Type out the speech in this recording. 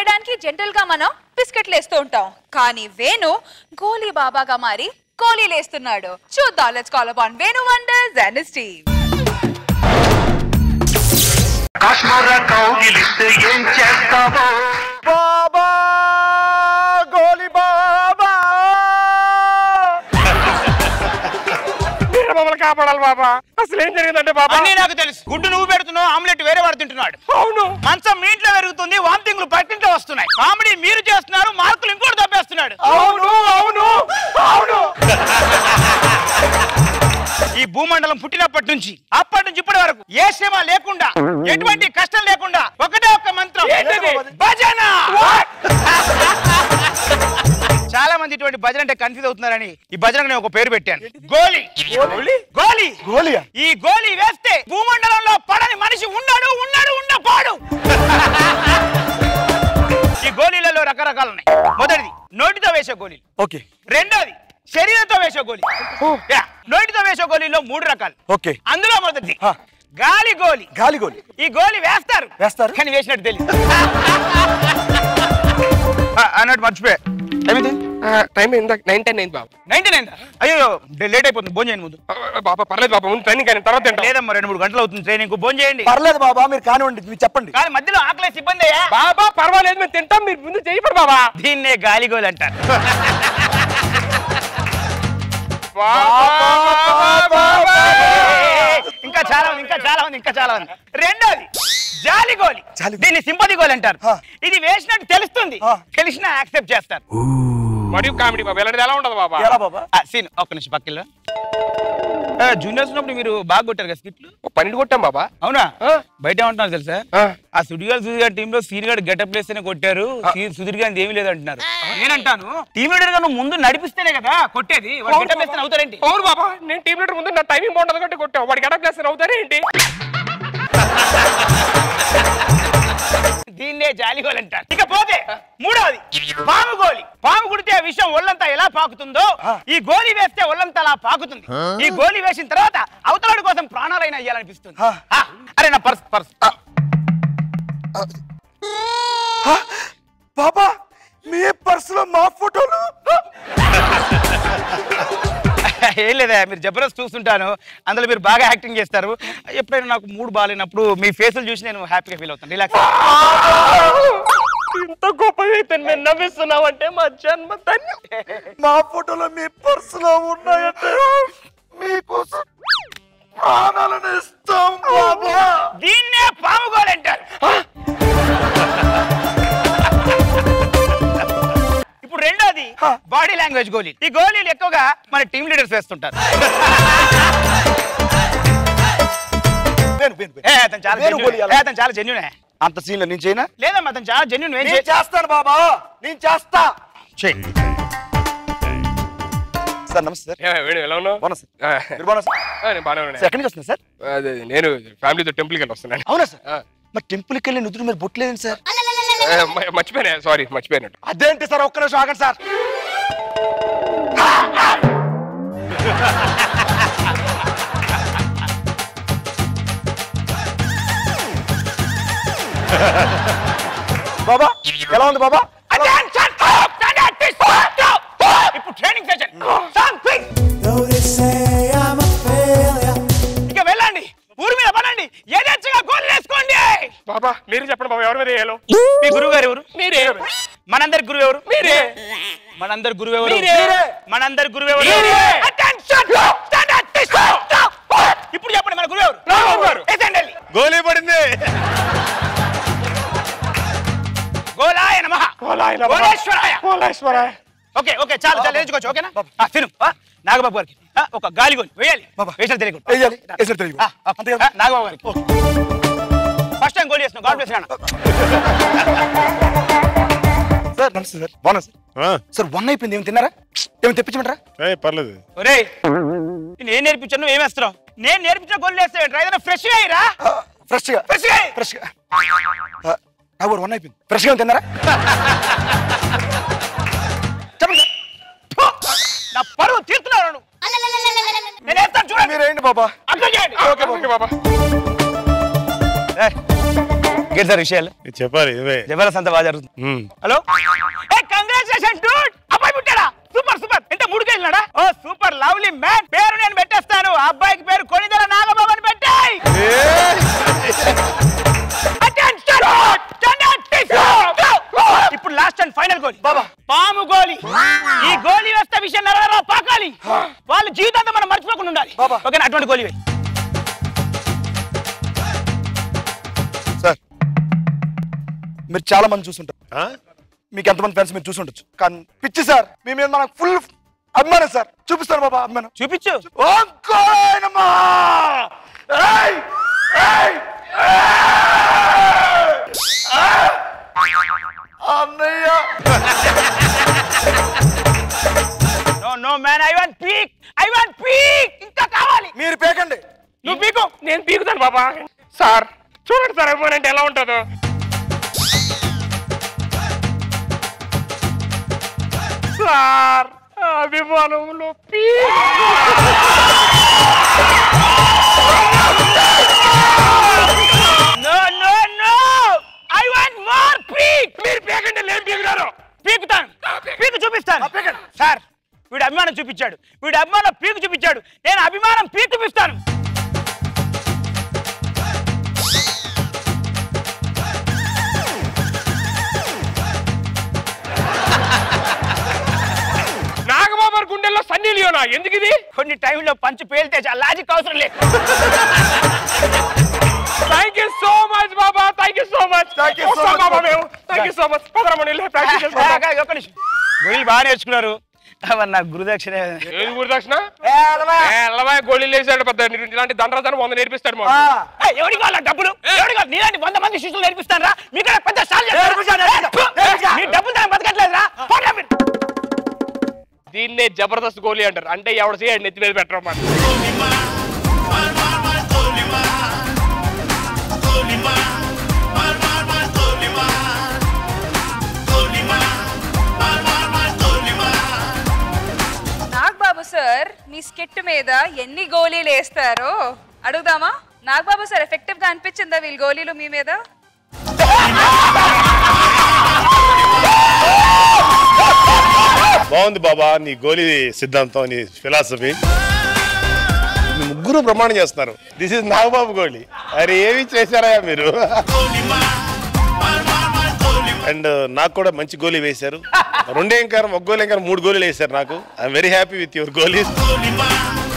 వేయడానికి జనరల్ గా మనం బిస్కెట్లు వేస్తూ ఉంటాం కానీ వేణు గోలీ బాబాగా మారి గోలీలు వేస్తున్నాడు చూద్దాం let's call upon Venu wonders and his team కాశ్మీర కౌగిలిస్తే ఏం చేస్తావో బాబా గోలి బాబా మీరు మమ్మల్ని కాపాడాలి బాబా అసలు ఏం జరిగిందంటే బాబా అన్నీ నాకు తెలుసు గుడ్డు నువ్వు పెడుతున్నావు ఆమ్లెట్ వేరే వాడు తింటున్నాడు అవును మంచం మీ ఇంట్లో పెరుగుతుంది వాంతింగ్లు పక్కింట్లో వస్తున్నాయి కామెడీ మీరు చేస్తున్నారు మార్కులు ఇంకోటి తప్పేస్తున్నాడు అవును అవును అవును ఈ భూమండలం పుట్టినప్పటి నుంచి అప్పటి నుంచి ఇప్పటి వరకు ఏ శ్రమ లేకుండా ఎటువంటి కష్టం లేకుండా ఒకటే ఒక్క మంత్రం ఏంటది? భజన చాలా మంది ఇటువంటి భజన అంటే కన్ఫ్యూజ్ అవుతున్నారని ఈ భజనకు నేను ఒక పేరు పెట్టాను గోలి గోలి? గోలి గోలియా ఈ గోలి వేస్తే భూమండలంలో పడని మనిషి ఉన్నాడు ఉన్నాడు ఉండపాడు ఈ గోళీలలో రకరకాలు ఉన్నాయి మొదటిది నోటితో వేసే గోళీలు ఓకే రెండోది శరీరంతో వేసే గోళీ యా, నోటితో వేసే గోళీలో మూడు రకాలు ఓకే అందులో మొదటిది హా. గాలి గోలి గాలి గోలి ఈ గోలి వేస్తారు వేస్తారు? కానీ వేసినట్టు తెలియదు ఆ, అన్నట్టు మర్చిపోయా ఏమిటి టైం ఇందాక నైన్ టెన్ అయింది బాబు నైన్టీ నైన్ అయ్యో లేట్ అయిపోతుంది భోజనం చేయండి ముందు బాబా పర్లేదు బాబా ముందు ట్రైనింగ్ కానీ తర్వాత తింటాం లేదమ్మా రెండు మూడు గంటలు అవుతుంది ట్రైనింగ్ భోజనం చేయండి పర్లేదు బాబా మీరు కానివ్వండి మీరు చెప్పండి కానీ మధ్యలో ఆకలేసి ఇబ్బంది అయ్యా బాబా పర్వాలేదు మేము తింటాం మీరు ముందు చేయబడు బాబా దీన్నే గాలిగోలు అంటారు ఇంకా చాలా ఉంది ఇంకా చాలా ఉంది ఇంకా చాలా ఉంది రెండోది జాలిగోలి జాలి- దీన్ని సింపతి గోలి అంటారు హా. ఇది వేసినట్టు తెలుస్తుంది హా. తెలిసినా యాక్సెప్ట్ చేస్తారు మరియు కామెడీ బాబా ఇలాంటిది ఎలా ఉండదు బాబా ఎలా బాబా ఆ, సీన్ ఒక్క నిమిషం పక్కలో జూనియర్స్ ఉన్నప్పుడు మీరు బాగా కొట్టారు కదా స్కిట్లు ఓ పన్నెండు కొట్టాం బాబా అవునా ఆ. బయట ఏమంటున్నారు తెలుసా ఆ. ఆ సుడిగారు సుధీర్ గారి టీంలో సీన్ గారు గెటప్ వేస్తేనే కొట్టారు సీ- సుధీర్ గారిది ఏమీ లేదంటున్నారు నేనంటాను టీమ్ లీడర్ గా నువ్వు ముందు నడిపిస్తేనే కదా కొట్టేది వాడు గెటప్ వేస్తే అవుతారేంటి అవును బాబా నేను టీం లీడర్ ముందు నా టైమింగ్ బాగుంటుంది కాబట్టి కొట్టావు వాడికి ఎడప్ చేస్తారు అవుతారే ఏంటి దీన్నే జాలిగోలు అంటారు ఇకపోతే మూడవది పాము గోలి పాము కుడితే ఆ విషయం ఒళ్ళంతా ఎలా పాకుతుందో ఈ గోలి వేస్తే ఒళ్ళంతా అలా పాకుతుంది ఈ గోలి వేసిన తర్వాత అవతలాడి కోసం ప్రాణాలైనా ఇయ్యాలనిపిస్తుంది ఆ. ఆ, అరే నా పర్స్ పర్స్ ఆ. బాబా మీ పర్సులో మా ఫోటోలు ఏం లేదా మీరు జబర్దస్త్ చూస్తుంటాను అందులో మీరు బాగా యాక్టింగ్ చేస్తారు ఎప్పుడైనా నాకు మూడు బాగాలేనప్పుడు మీ ఫేసులు చూసి నేను హ్యాపీగా ఫీల్ అవుతాను రిలాక్స్ ఇంత గొప్పగా అయితే మేము నవ్విస్తున్నామంటే మా జన్మ ధన్యం మా ఫోటోలో మీ పర్సులో ఉన్నాయంటే మీకోసం ప్రాణాలను ఇస్తాం బాబా దీన్నే పాము గోలి అంటారు ఇప్పుడు రెండోది బాడీ లాంగ్వేజ్ గోళీ ఈ గోళీలు ఎక్కువగా మన టీమ్ లీడర్స్ వేస్తుంటారు వేణు, వేణు, వేణు. ఏ అతను చాలా వేణు genuine. గోళీ ఏ, అలా. అతను చాలా జెన్యునే అంత సీన్లో నేను చేయనా లేదమ్మా అతను చాలా జెన్యున్ ఏం నేను చేస్తాను బాబా నేను చేస్తా చేయి సార్ నమస్తే సార్ ఏ, వేణు ఎలా ఉన్నావు బాగున్నా సార్ ఆ, మీరు బాగున్నా సార్ ఆ, నేను బాగానే సార్ ఉన్నాను ఎక్కడికి వస్తున్నారు సార్ అదే నేను ఫ్యామిలీతో టెంపుల్కి వెళ్ళి వస్తున్నాను అవునా సార్ ఆ. మరి టెంపుల్కి వెళ్ళి నుదురు మీరు బొట్లేదండి సార్ ఏ, మ- మర్చిపోయినా సారీ మర్చిపోయినట్టు అదేంటి సార్ ఒక్క నిమిషం ఆగండి సార్ బాబా ఎలా ఉంది బాబా Attention! Stop! Stand at Stop! ఇప్పుడు ట్రైనింగ్ సెషన్ సాంగ్ ప్లీజ్ ఇక వెళ్ళండి ఊరి మీద పడండి యథేచ్ఛగా గోల్ వేసుకోండి బాబా మీరు చెప్పండి బాబా ఎవరి మీద వేయాలో మీ గురువు గారు ఎవరు మీరే మనందరి గురువు ఎవరు మీరే మనందరి గురువు ఎవరు మీరే. మనందరి గురువు ఎవరు మీరే. Attention! Stand at Stop! ఇప్పుడు చెప్పండి మన గురువు ఎవరు రాంబాబు గారు. వేసేయండి వెళ్ళి. గోలీ పడింది గోలాయ నమః ఓలాయ నమః. గోలేశ్వరాయ ఓలాశ్వర ఓకే ఓకే చాలు చాలు నేర్చుకోవచ్చు ఓకేనా ఆ, తిను ఆ, నాగబాబు గారికి ఆ, ఒక గాలి గోలి వేయాలి బాబా. వేసిన తెలియకుండా వేయాలి వేసారు తెలియదు ఆ, ఆ, ఆ, నాగబాబు గారికి ఫస్ట్ టైం గోల్ చేస్తున్నాం గాడ్ బ్లెస్ నాన్న సార్ నమస్తే సార్ బాగున్నా సార్ సార్ వన్ అయిపోయింది ఏమి తిన్నారా ఏమి తెప్పించమంటారా ఏ పర్లేదు ఒరేయ్ నేను ఏం నేర్పించాను నువ్వు ఏం వేస్తున్నావు నేను నేర్పించిన గోల్ వేస్తావు ఏదైనా ఫ్రెష్ అయ్యిరా ఫ్రెష్ గా ఫ్రెష్ గా ఫ్రెష్ గా నా ఊరు వన్ అయిపోయింది ఫ్రెష్ గా తిన్నారా చెప్పండి సార్ నా పరువు తీరుతున్నావు నువ్వు నేను వేస్తాను చూడండి మీరేంటి బాబా అర్థం చేయండి ఓకే బాబా ఏయ్, ఇంకేంటి సార్ విషయాలు చెప్పాలి ఇవే జబర్దస్త్ అంతా బాగా జరుగుతుంది ఉమ్. హలో ఏ కంగ్రాచులేషన్ డూడ్ అబ్బాయి పుట్టాడా సూపర్ సూపర్ ఎంత మూడు కేజీలాడా ఓ సూపర్ లవ్లీ మ్యాన్ పేరు నేను పెట్టేస్తాను ఆ అబ్బాయికి పేరు కొనిదల నాగబాబు అని పెట్టాయి ఇప్పుడు లాస్ట్ అండ్ ఫైనల్ గోలీ బాబా పాము గోలీ ఈ గోలీ వేస్తే విషయం నెరవేరా పాకాలి వాళ్ళు జీవితాంతం మనం మర్చిపోకుండా ఉండాలి బాబా. ఓకేనా అటువంటి గోలీ వేయి సార్ మీరు చాలా మంది చూసుంటారు ఆ? మీకు ఎంతమంది ఫ్రెండ్స్ మీరు చూసుండొచ్చు కానీ పిచ్చి సార్ మీ మీద మనకు ఫుల్ అభిమానం సార్ చూపిస్తారు బాబా అభిమానం చూపించు ఓంకారాయనమా! ఏయ్! ఏయ్! ఏయ్! ఆ! అన్నయ్య no no man I want peak I want peak ఇంకా కావాలి మీరు పేకండి నువ్వు పీకు నేను పీకుతాను బాబా సార్ చూడండి సార్ అభిమానం అంటే ఎలా ఉంటుందో సార్ అభిమానంలో peak no no no I want more peak మీరు పీకండి నేను పీకుతాను పీకుతాను పీకు చూపిస్తాను సార్ వీడు అభిమానం చూపించాడు వీడు అభిమానం పీకు చూపించాడు నేను అభిమానం పీకు చూపిస్తాను నాగబాబు గుండెల్లో సన్నీ లియోనా ఎందుకు ఇది కొన్ని టైంలో పంచి పేలితే చాలా లాజిక్ అవసరం లేదు థ్యాంక్ యూ సో మచ్ బాబా thank you so much Thank you so much, బాబా బాబా. మేము థ్యాంక్ యూ సో మచ్ పదరమణి ప్రాక్టీస్ చేసుకుంటాం ఒక్క నిమిషం గొయ్యలు బాగా నేర్చుకున్నారు అవర్ నాకు గురుదక్షిణ ఏది గురుదక్షిణ ఎల్లవా గోళీలు వేసాడు పెద్ద ఇలాంటి దండరాజాన్ని వంద నేర్పిస్తాడు మాకు ఏయ్, ఎవరికి కావాలా డబ్బులు ఎవరికి కావాలి నీలాంటి వంద మంది శిష్యులు నేర్పిస్తాను రా మీకు పెద్ద స్టాల్ నేర్పిస్తాను, నేర్పిస్తాను. మీ డబ్బులు దాన్ని బతకట్లేదురా పోండి మీరు. దీన్నే జబర్దస్త్ గోళీ అంటారు అంటే ఎవడ చేయండి నెత్తి మీద పెట్టడం అన్నమాట నాగబాబు సార్ మీ స్కిట్ మీద ఎన్ని గోళీలు వేస్తారో అడుగుదామా నాగబాబు సార్ ఎఫెక్టివ్ గా అనిపించిందా వీళ్ళ గోళీలు మీ మీద బాగుంది బాబా నీ గోలీ సిద్ధాంతం నీ ఫిలాసఫీ మీ ముగ్గురు ప్రమాణం చేస్తున్నారు దిస్ ఇస్ నాగబాబు గోళీ అరే ఏమి చేశారా మీరు అండ్ నాకు కూడా మంచి గోలీ వేశారు రెండే ఇంకా ఒక గోలీ ఇంకా మూడు గోళీలు వేశారు నాకు I'm very happy with your గోలీస్